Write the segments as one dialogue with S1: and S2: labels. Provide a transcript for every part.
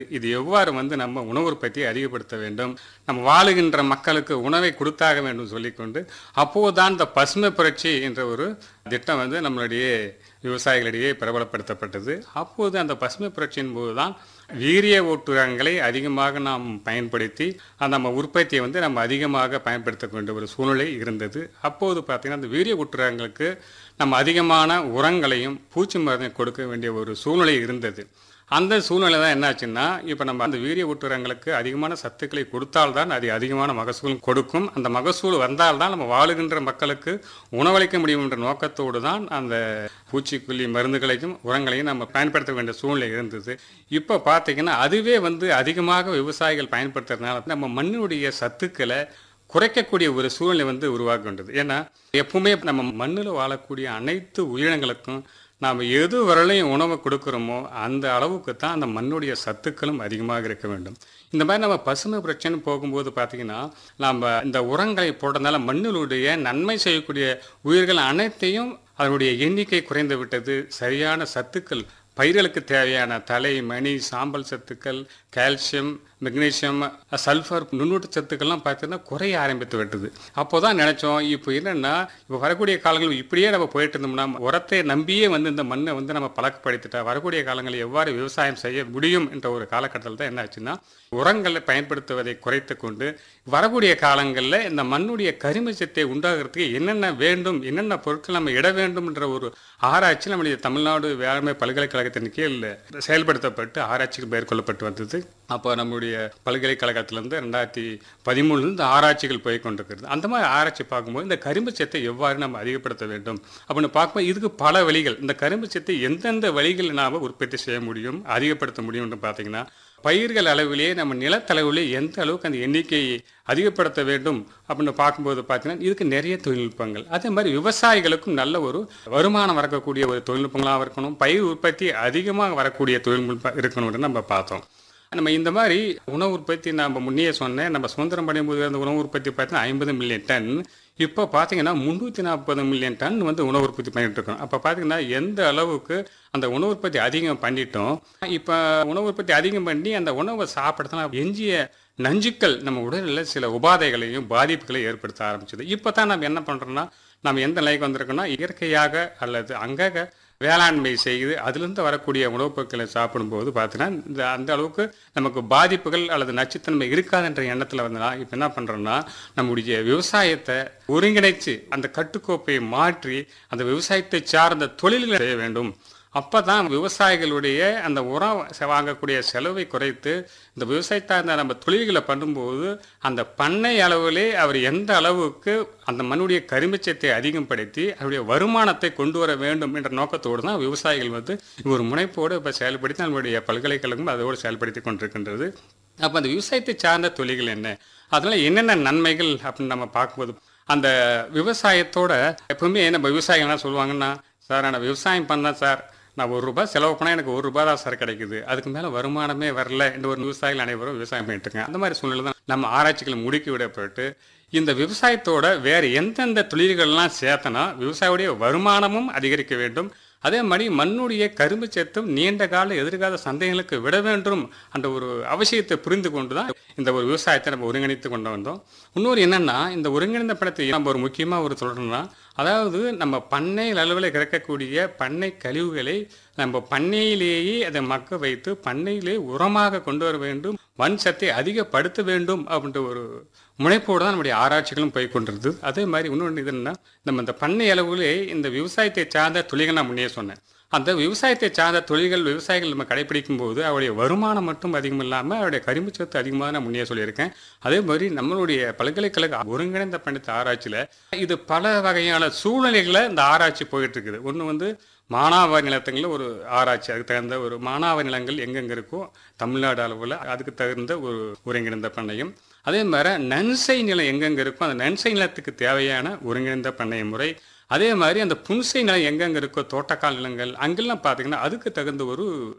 S1: இது எவ்வாறு வந்து நம்ம உணவு உற்பத்தியை அதிகப்படுத்த வேண்டும் நம்ம வாழுகின்ற மக்களுக்கு உணவை கொடுத்தாக வேண்டும் சொல்லிக்கொண்டு அப்போதுதான் இந்த பசுமை புரட்சி என்ற ஒரு திட்டம் வந்து நம்மளுடைய விவசாயிகளிடையே பிரபலப்படுத்தப்பட்டது அப்போது அந்த பசுமை புரட்சியின் போது தான் வீரிய ஊட்டுரங்களை அதிகமாக நாம் பயன்படுத்தி அந்த நம்ம உற்பத்தியை வந்து நம்ம அதிகமாக பயன்படுத்த வேண்டிய ஒரு சூழ்நிலை இருந்தது அப்போது பார்த்தீங்கன்னா அந்த வீரிய ஊட்டுரங்களுக்கு நம்ம அதிகமான உரங்களையும் பூச்சி மருந்தையும் கொடுக்க வேண்டிய ஒரு சூழ்நிலை இருந்தது அந்த சூழ்நிலை தான் என்னாச்சுன்னா இப்போ நம்ம அந்த வீரிய ஊட்டுரங்களுக்கு அதிகமான சத்துக்களை கொடுத்தால்தான் அது அதிகமான மகசூல் கொடுக்கும் அந்த மகசூல் வந்தால்தான் நம்ம வாழுகின்ற மக்களுக்கு உணவளிக்க முடியும் என்ற நோக்கத்தோடு தான் அந்த பூச்சிக்கொல்லி மருந்துகளையும் உரங்களையும் நம்ம பயன்படுத்த வேண்டிய சூழ்நிலை இருந்தது இப்போ பார்த்தீங்கன்னா அதுவே வந்து அதிகமாக விவசாயிகள் பயன்படுத்துறதுனால நம்ம மண்ணினுடைய சத்துக்களை குறைக்கக்கூடிய ஒரு சூழ்நிலை வந்து உருவாக்குகின்றது ஏன்னா எப்பவுமே நம்ம மண்ணில் வாழக்கூடிய அனைத்து உயிரினங்களுக்கும் நாம் எது வரலையும் உணவு கொடுக்குறோமோ அந்த அளவுக்கு தான் அந்த மண்ணுடைய சத்துக்களும் அதிகமாக இருக்க வேண்டும் இந்த மாதிரி நம்ம பசுமை பிரச்சனை போகும்போது பார்த்தீங்கன்னா நம்ம இந்த உரங்களை போடுறதுனால மண்ணினுடைய நன்மை செய்யக்கூடிய உயிர்கள் அனைத்தையும் அதனுடைய எண்ணிக்கை குறைந்து விட்டது சரியான சத்துக்கள் பயிர்களுக்கு தேவையான தலை மணி சாம்பல் சத்துக்கள் கால்சியம் மெக்னீசியம் சல்ஃபர் நுண்ணூட்ட சத்துக்கள்லாம் பார்த்தீங்கன்னா குறைய ஆரம்பித்து விட்டது அப்போ தான் நினச்சோம் இப்போ என்னென்னா இப்போ வரக்கூடிய காலங்கள் இப்படியே நம்ம போயிட்டு இருந்தோம்னா உரத்தை நம்பியே வந்து இந்த மண்ணை வந்து நம்ம பழக்கப்படுத்திட்டா வரக்கூடிய காலங்களில் எவ்வாறு விவசாயம் செய்ய முடியும் என்ற ஒரு காலகட்டத்தில் தான் என்ன ஆச்சுன்னா உரங்களை பயன்படுத்துவதை குறைத்து கொண்டு வரக்கூடிய காலங்களில் இந்த மண்ணுடைய கரிமச்சத்தை உண்டாகிறதுக்கு என்னென்ன வேண்டும் என்னென்ன பொருட்கள் நம்ம இட வேண்டும் என்ற ஒரு ஆராய்ச்சி நம்முடைய தமிழ்நாடு வேளாண்மை பல்கலைக்கழகத்தின் கீழ் செயல்படுத்தப்பட்டு ஆராய்ச்சிகள் மேற்கொள்ளப்பட்டு வந்தது அப்போ நம்முடைய பல்கலைக்கழகத்திலேருந்து ரெண்டாயிரத்தி பதிமூணுல இந்த ஆராய்ச்சிகள் போய் கொண்டிருக்கிறது அந்த மாதிரி ஆராய்ச்சி பார்க்கும்போது இந்த கரும்பு சத்தை எவ்வாறு நம்ம அதிகப்படுத்த வேண்டும் அப்படின்னு பார்க்கும்போது இதுக்கு பல வழிகள் இந்த கரும்பு சத்தை எந்தெந்த வழிகளில் நாம் உற்பத்தி செய்ய முடியும் அதிகப்படுத்த முடியும்னு பார்த்தீங்கன்னா பயிர்கள் அளவிலேயே நம்ம நிலத்தளவிலே எந்த அளவுக்கு அந்த எண்ணிக்கையை அதிகப்படுத்த வேண்டும் அப்படின்னு பார்க்கும்போது பார்த்தீங்கன்னா இதுக்கு நிறைய தொழில்நுட்பங்கள் அதே மாதிரி விவசாயிகளுக்கும் நல்ல ஒரு வருமானம் வரக்கூடிய ஒரு தொழில்நுட்பங்களாக இருக்கணும் பயிர் உற்பத்தி அதிகமாக வரக்கூடிய தொழில்நுட்பம் இருக்கணும்னு நம்ம பார்த்தோம் நம்ம இந்த மாதிரி உணவு உற்பத்தி நம்ம முன்னே சொன்னேன் நம்ம சுதந்திரம் அடையும் போது அந்த உணவு உற்பத்தி பார்த்தீங்கன்னா ஐம்பது மில்லியன் டன் இப்போ பார்த்தீங்கன்னா முந்நூற்றி நாற்பது மில்லியன் டன் வந்து உணவு உற்பத்தி பண்ணிட்டு இருக்கோம் அப்போ பார்த்தீங்கன்னா எந்த அளவுக்கு அந்த உணவு உற்பத்தி அதிகம் பண்ணிட்டோம் இப்போ உணவு உற்பத்தி அதிகம் பண்ணி அந்த உணவை சாப்பிட்றதுனால எஞ்சிய நஞ்சுக்கள் நம்ம உடலில் சில உபாதைகளையும் பாதிப்புகளையும் ஏற்படுத்த ஆரம்பிச்சது இப்போ தான் நம்ம என்ன பண்ணுறோம்னா நம்ம எந்த நிலைக்கு வந்திருக்கோம்னா இயற்கையாக அல்லது அங்கக வேளாண்மை செய்து அதிலிருந்து வரக்கூடிய உணவுப் பொருட்களை சாப்பிடும்போது பார்த்தீங்கன்னா இந்த அந்த அளவுக்கு நமக்கு பாதிப்புகள் அல்லது நச்சுத்தன்மை இருக்காதுன்ற எண்ணத்தில் வந்தனா இப்போ என்ன பண்ணுறோம்னா நம்முடைய விவசாயத்தை ஒருங்கிணைச்சு அந்த கட்டுக்கோப்பை மாற்றி அந்த விவசாயத்தை சார்ந்த தொழில்களை செய்ய வேண்டும் அப்போ தான் விவசாயிகளுடைய அந்த உரம் செ- வாங்கக்கூடிய செலவை குறைத்து இந்த விவசாயத்தை அந்த நம்ம தொழில்களை பண்ணும்போது அந்த பண்ணை அளவிலே அவர் எந்த அளவுக்கு அந்த மண்ணுடைய கருமிச்சத்தை அதிகப்படுத்தி அவருடைய வருமானத்தை கொண்டு வர வேண்டும் என்ற நோக்கத்தோடு தான் விவசாயிகள் வந்து ஒரு முனைப்போடு இப்போ செயல்படுத்தி நம்மளுடைய பல்கலைக்கழகம் அதோடு செயல்படுத்தி கொண்டிருக்கின்றது அப்போ அந்த விவசாயத்தை சார்ந்த தொழில்கள் என்ன அதனால் என்னென்ன நன்மைகள் அப்படின்னு நம்ம பார்க்கும்போது அந்த விவசாயத்தோட எப்பவுமே நம்ம விவசாயிகள் என்ன சொல்லுவாங்கன்னா சார் நான் விவசாயம் பண்ணேன் சார் நான் ஒரு ரூபாய் செலவு பண்ணால் எனக்கு ஒரு ரூபாய் தான் சார் கிடைக்குது அதுக்கு மேலே வருமானமே வரல என்ற ஒரு விவசாயிகள் அனைவரும் விவசாயம் பண்ணிட்டு இருக்காங்க அந்த மாதிரி சூழ்நிலை தான் நம்ம ஆராய்ச்சிகளை முடுக்கி விடப்பட்டு இந்த விவசாயத்தோட வேறு எந்தெந்த தொழில்கள்லாம் சேர்த்தனா விவசாயியுடைய வருமானமும் அதிகரிக்க வேண்டும் அதே மாதிரி மண்ணுடைய கரும்பு சத்தும் நீண்ட கால எதிர்கால சந்தைகளுக்கு விட வேண்டும் என்ற ஒரு அவசியத்தை புரிந்து கொண்டு தான் இந்த ஒரு விவசாயத்தை நம்ம ஒருங்கிணைத்து கொண்டு வந்தோம் இன்னொரு என்னன்னா இந்த ஒருங்கிணைந்த படத்தை நம்ம ஒரு முக்கியமாக ஒரு சொல்கிறோம்னா அதாவது நம்ம பண்ணை அளவில் கிடைக்கக்கூடிய பண்ணை கழிவுகளை நம்ம பண்ணையிலேயே அதை மக்க வைத்து பண்ணையிலே உரமாக கொண்டு வர வேண்டும் மண் சத்தை அதிகப்படுத்த வேண்டும் அப்படின்ற ஒரு முனைப்போடு தான் நம்முடைய ஆராய்ச்சிகளும் போய் கொண்டிருந்தது அதே மாதிரி இன்னொன்று இது என்னன்னா நம்ம இந்த பண்ணை அளவுகளே இந்த விவசாயத்தை சார்ந்த தொழில்கள் நான் முன்னே சொன்னேன் அந்த விவசாயத்தை சார்ந்த தொழில்கள் விவசாயிகள் நம்ம கடைபிடிக்கும் போது அவருடைய வருமானம் மட்டும் அதிகம் இல்லாமல் அவருடைய கரிம்பு சத்து அதிகமாக நான் முன்னே சொல்லியிருக்கேன் அதே மாதிரி நம்மளுடைய பல்கலைக்கழக ஒருங்கிணைந்த பண்டித்த ஆராய்ச்சியில் இது பல வகையான சூழ்நிலைகளை இந்த ஆராய்ச்சி போயிட்டு இருக்குது ஒன்று வந்து மானாவாரி நிலத்தங்களில் ஒரு ஆராய்ச்சி அதுக்கு தகுந்த ஒரு மானாவாரி நிலங்கள் எங்கெங்கே இருக்கோ தமிழ்நாடு அளவில் அதுக்கு தகுந்த ஒரு ஒருங்கிணைந்த பண்ணையம் அதே மாதிரி நன்சை நிலம் எங்கெங்கே இருக்கோ அந்த நன்சை நிலத்துக்கு தேவையான ஒருங்கிணைந்த பண்ணைய முறை அதே மாதிரி அந்த புன்சை நிலம் எங்கெங்கே இருக்கோ தோட்டக்கால் நிலங்கள் அங்கெல்லாம் பார்த்தீங்கன்னா அதுக்கு தகுந்த ஒரு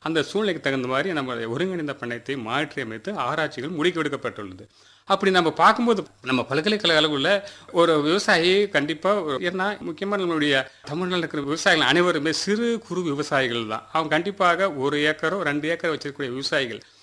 S1: அந்த சூழ்நிலைக்கு தகுந்த மாதிரி நம்ம ஒருங்கிணைந்த பண்ணையத்தை மாற்றி அமைத்து ஆராய்ச்சிகள் முடிக்கெடுக்கப்பட்டுள்ளது அப்படி நம்ம பார்க்கும்போது நம்ம பல்கலைக்கழக அளவுல ஒரு விவசாயி கண்டிப்பாக ஏன்னா முக்கியமாக நம்மளுடைய தமிழ்நாட்டில் இருக்கிற விவசாயிகள் அனைவருமே சிறு குறு விவசாயிகள் தான் அவங்க கண்டிப்பாக ஒரு ஏக்கரோ ரெண்டு ஏக்கர் வச்சிருக்கக்கூடிய விவசாயிகள்